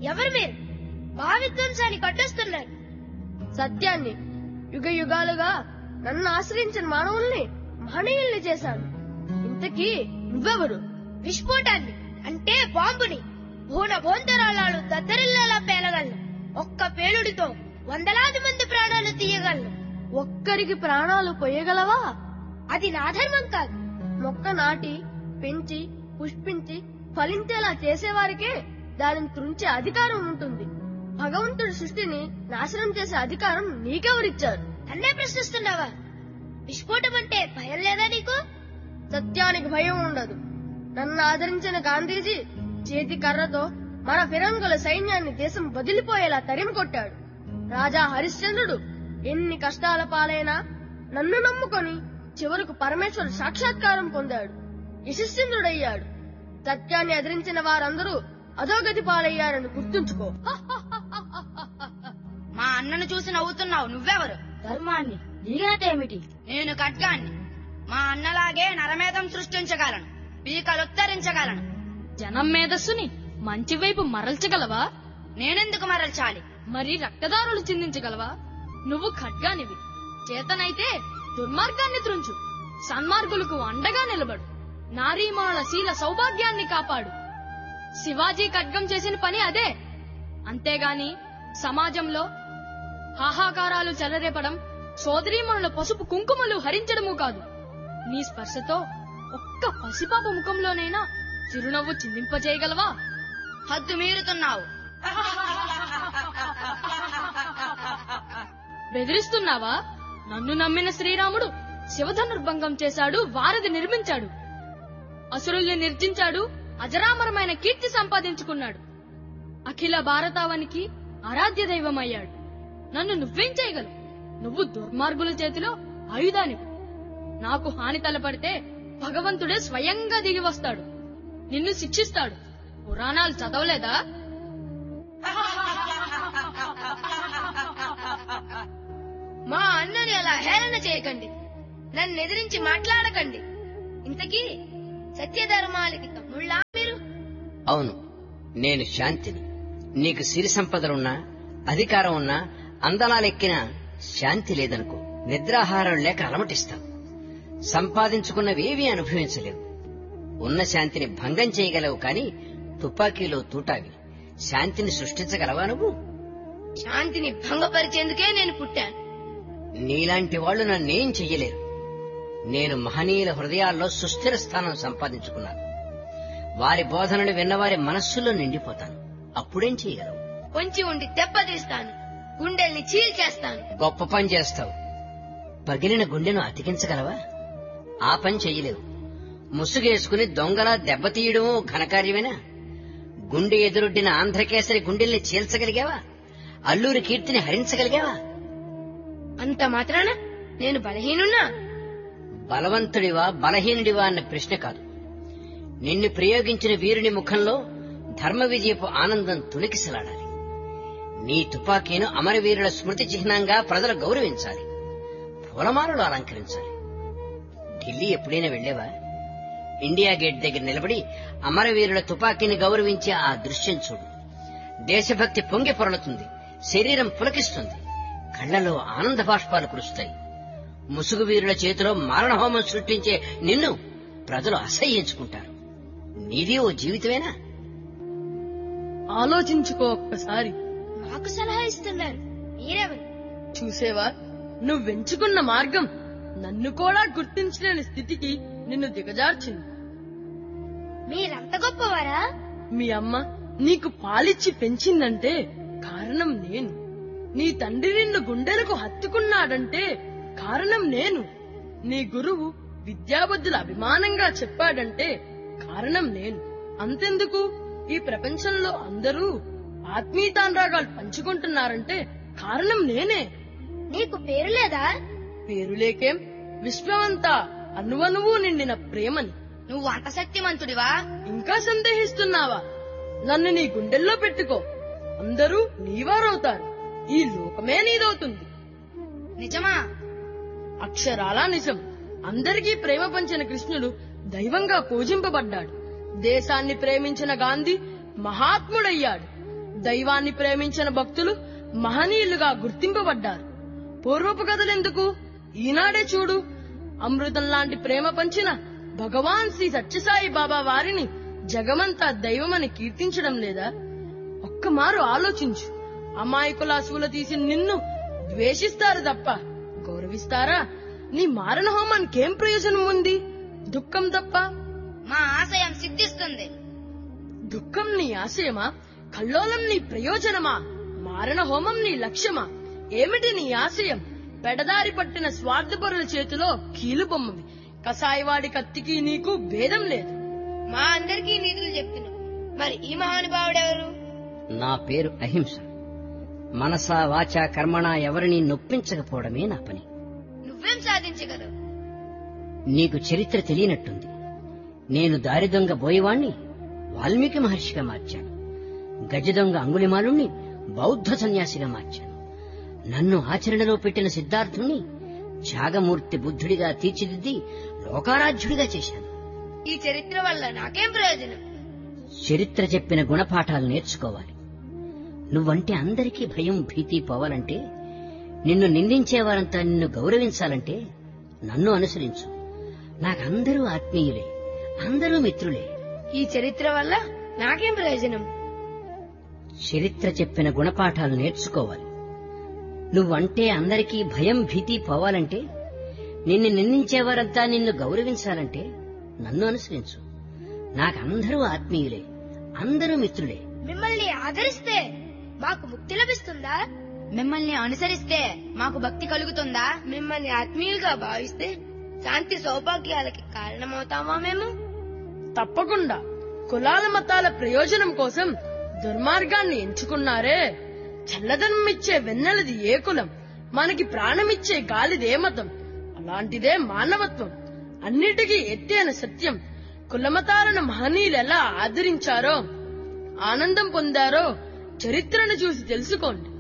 ఎవరు మీరు భావిధ్వంసాన్ని కట్టేస్తున్నారు సత్యాన్ని యుగ యుగాలుగా నన్ను ఆశ్రయించిన మానవుల్ని మహనీయుల్ని చేశాను ఇంతకీ నువ్వెవరు విస్ఫోటాన్ని అంటే బాంబుని భూన భోంతరాళాలు దద్దరిల్లేలా పేలగలను ఒక్క పేలుడితో వందలాది మంది ప్రాణాలు తీయగలను ఒక్కరికి ప్రాణాలు పోయగలవా అది నా ధర్మం కాదు మొక్క నాటి పెంచి పుష్పించి ఫలించేలా చేసేవారికే దానిని త్రుంచే అధికారం ఉంటుంది భగవంతుడి సృష్టిని నాశనం చేసే అధికారం నీకెవరిచ్చారు నన్నే ప్రశ్నిస్తున్నావా విస్ఫోటం అంటే భయం లేదా నీకు సత్యానికి భయం ఉండదు నన్ను ఆదరించిన గాంధీజీ చేతి కర్రతో మన ఫిరంగుల సైన్యాన్ని దేశం వదిలిపోయేలా తరిమి కొట్టాడు రాజా హరిశ్చంద్రుడు ఎన్ని కష్టాల పాలైనా నన్ను నమ్ముకొని చివరకు పరమేశ్వర సాక్షాత్కారం పొందాడు యశస్చంద్రుడయ్యాడు సత్యాన్ని ఎదిరించిన వారందరూ అధోగతి పాలయ్యారని గుర్తుంచుకో మా అన్నను చూసి నవ్వుతున్నావు నువ్వెవరు ధర్మాన్ని నీగనటేమిటి నేను ఖడ్గాన్ని మా అన్నలాగే నరమేధం సృష్టించగలను పీకలుత్తరించగలను జనం మేధస్సుని మంచి వైపు మరల్చగలవా నేనెందుకు మరల్చాలి మరి రక్తదారులు చిందించగలవా నువ్వు ఖడ్గానివి చేతనైతే దుర్మార్గాన్ని త్రుంచు సన్మార్గులకు అండగా నిలబడు నారీమాల శీల సౌభాగ్యాన్ని కాపాడు శివాజీ ఖడ్గం చేసిన పని అదే అంతేగాని సమాజంలో హాహాకారాలు చెలరేపడం సోదరీమణుల పసుపు కుంకుమలు హరించడము కాదు నీ స్పర్శతో ఒక్క పసిపాప ముఖంలోనైనా చిరునవ్వు చిందింపజేయగలవా హద్దు మీరుతున్నావు బెదిరిస్తున్నావా నన్ను నమ్మిన శ్రీరాముడు శివధనుర్భంగం చేశాడు వారధి నిర్మించాడు అసురుల్ని నిర్జించాడు అజరామరమైన కీర్తి సంపాదించుకున్నాడు అఖిల భారతావనికి ఆరాధ్య దైవమయ్యాడు నన్ను నువ్వేం చేయగలవు నువ్వు దుర్మార్గుల చేతిలో ఆయుధానివి నాకు హాని తలపడితే భగవంతుడే స్వయంగా దిగి వస్తాడు నిన్ను శిక్షిస్తాడు పురాణాలు చదవలేదా మా అన్నని అలా హేళన చేయకండి నన్ను ఎదిరించి మాట్లాడకండి ఇంతకీ సత్యధర్మాలకి తమ్ముళ్ళా మీరు అవును నేను శాంతిని నీకు సిరి సంపదలున్నా అధికారం ఉన్నా అందలాలెక్కిన శాంతి లేదనుకో నిద్రాహారం లేక అలమటిస్తావు సంపాదించుకున్నవేవీ అనుభవించలేవు ఉన్న శాంతిని భంగం చేయగలవు కాని తుపాకీలో తూటావి శాంతిని సృష్టించగలవా నువ్వు శాంతిని భంగపరిచేందుకే నేను పుట్టాను నీలాంటి వాళ్ళు నన్నేం చెయ్యలేరు నేను మహనీయుల హృదయాల్లో సుస్థిర స్థానం సంపాదించుకున్నాను వారి బోధనలు విన్నవారి మనస్సులో నిండిపోతాను అప్పుడేం చేయగలవు పొంచి ఉండి దెబ్బతీస్తాను గుండెల్ని చీల్చేస్తాను గొప్ప పని చేస్తావు పగిలిన గుండెను అతికించగలవా ఆ పని చెయ్యలేవు ముసుగేసుకుని దొంగలా దెబ్బతీయడమూ ఘనకార్యమేనా గుండె ఎదురొడ్డిన ఆంధ్రకేసరి గుండెల్ని చీల్చగలిగావా అల్లూరి కీర్తిని హరించగలిగావా అంత మాత్రాన నేను బలహీనున్నా బలవంతుడివా బలహీనుడివా అన్న ప్రశ్న కాదు నిన్ను ప్రయోగించిన వీరుని ముఖంలో ధర్మ విజయపు ఆనందం తుణికిసలాడాలి నీ తుపాకీను అమరవీరుల స్మృతి చిహ్నంగా ప్రజలు గౌరవించాలి పూలమాలలు అలంకరించాలి ఢిల్లీ ఎప్పుడైనా వెళ్ళేవా ఇండియా గేట్ దగ్గర నిలబడి అమరవీరుల తుపాకీని గౌరవించే ఆ దృశ్యం చూడు దేశభక్తి పొంగి పొరలుతుంది శరీరం పులకిస్తుంది కళ్లలో ఆనంద బాష్పాలు కురుస్తాయి ముసుగు వీరుల చేతిలో మారణహోమం సృష్టించే నిన్ను ప్రజలు అసహ్యించుకుంటారు నీది ఓ జీవితమేనా ఆలోచించుకో ఒక్కసారి నాకు సలహా ఇస్తున్నారు మీరెవరు చూసేవా నువ్వెంచుకున్న మార్గం నన్ను కూడా గుర్తించలేని స్థితికి నిన్ను దిగజార్చింది మీరంత గొప్పవారా మీ అమ్మ నీకు పాలిచ్చి పెంచిందంటే కారణం నేను నీ తండ్రి నిన్ను గుండెలకు హత్తుకున్నాడంటే కారణం నేను నీ గురువు విద్యాబుద్ధులు అభిమానంగా చెప్పాడంటే కారణం నేను అంతెందుకు ఈ ప్రపంచంలో అందరూ ఆత్మీయతానురాగాలు పంచుకుంటున్నారంటే కారణం నేనే నీకు పేరు లేదా పేరులేకేం విశ్వమంతా అణువణువు నిండిన ప్రేమని నువ్వు అంత శక్తిమంతుడివా ఇంకా సందేహిస్తున్నావా నన్ను నీ గుండెల్లో పెట్టుకో అందరూ నీవారవుతారు ఈ లోకమే నీదవుతుంది నిజమా అక్షరాలా నిజం అందరికీ ప్రేమ పంచిన కృష్ణుడు దైవంగా పూజింపబడ్డాడు దేశాన్ని ప్రేమించిన గాంధీ మహాత్ముడయ్యాడు దైవాన్ని ప్రేమించిన భక్తులు మహనీయులుగా గుర్తింపబడ్డారు పూర్వపు కథలెందుకు ఈనాడే చూడు అమృతం లాంటి ప్రేమ పంచిన భగవాన్ శ్రీ సత్యసాయి బాబా వారిని జగమంతా దైవమని కీర్తించడం లేదా ఒక్కమారు ఆలోచించు అమాయకుల అసువులు తీసి నిన్ను ద్వేషిస్తారు తప్ప గౌరవిస్తారా నీ మారణ హోమానికేం ప్రయోజనం ఉంది దుఃఖం తప్ప మా ఆశయం సిద్ధిస్తుంది దుఃఖం నీ ఆశయమా కల్లోలం నీ ప్రయోజనమా మారణ హోమం నీ లక్ష్యమా ఏమిటి నీ ఆశయం పెడదారి పట్టిన స్వార్థపరుల చేతిలో కీలుబొమ్మవి కసాయివాడి కత్తికి నీకు భేదం లేదు మా అందరికీ నీతులు చెప్తున్నావు మరి ఈ మహానుభావుడెవరు నా పేరు అహింస మనసా వాచా కర్మణ ఎవరిని నొప్పించకపోవడమే నా పని నువ్వేం సాధించగలవు నీకు చరిత్ర తెలియనట్టుంది నేను దారి దొంగ బోయవాణ్ణి వాల్మీకి మహర్షిగా మార్చాను గజ దొంగ అంగుళిమాలుణ్ణి బౌద్ధ సన్యాసిగా మార్చాను నన్ను ఆచరణలో పెట్టిన సిద్ధార్థుణ్ణి త్యాగమూర్తి బుద్ధుడిగా తీర్చిదిద్ది లోకారాధ్యుడిగా చేశాను ఈ చరిత్ర వల్ల నాకేం ప్రయోజనం చరిత్ర చెప్పిన గుణపాఠాలు నేర్చుకోవాలి నువ్వంటే అందరికీ భయం భీతి పోవాలంటే నిన్ను నిందించేవారంతా నిన్ను గౌరవించాలంటే నన్ను అనుసరించు నాకందరూ ఆత్మీయులే అందరూ మిత్రులే ఈ చరిత్ర వల్ల నాకేం ప్రయోజనం చరిత్ర చెప్పిన గుణపాఠాలు నేర్చుకోవాలి నువ్వంటే అందరికీ భయం భీతి పోవాలంటే నిన్ను నిందించేవారంతా నిన్ను గౌరవించాలంటే నన్ను అనుసరించు నాకందరూ ఆత్మీయులే అందరూ మిత్రులే మిమ్మల్ని ఆదరిస్తే మాకు ముక్తి లభిస్తుందా మిమ్మల్ని అనుసరిస్తే మాకు భక్తి కలుగుతుందా మిమ్మల్ని ఆత్మీయులుగా భావిస్తే శాంతి సౌభాగ్యాలకి కారణమవుతామా మేము తప్పకుండా కులాల మతాల ప్రయోజనం కోసం దుర్మార్గాన్ని ఎంచుకున్నారే చల్లదనమిచ్చే వెన్నెలది ఏ కులం మనకి ప్రాణమిచ్చే గాలిదే మతం అలాంటిదే మానవత్వం అన్నిటికీ ఎత్తైన సత్యం కులమతాలను మహనీయులు ఎలా ఆదరించారో ఆనందం పొందారో చరిత్రను చూసి తెలుసుకోండి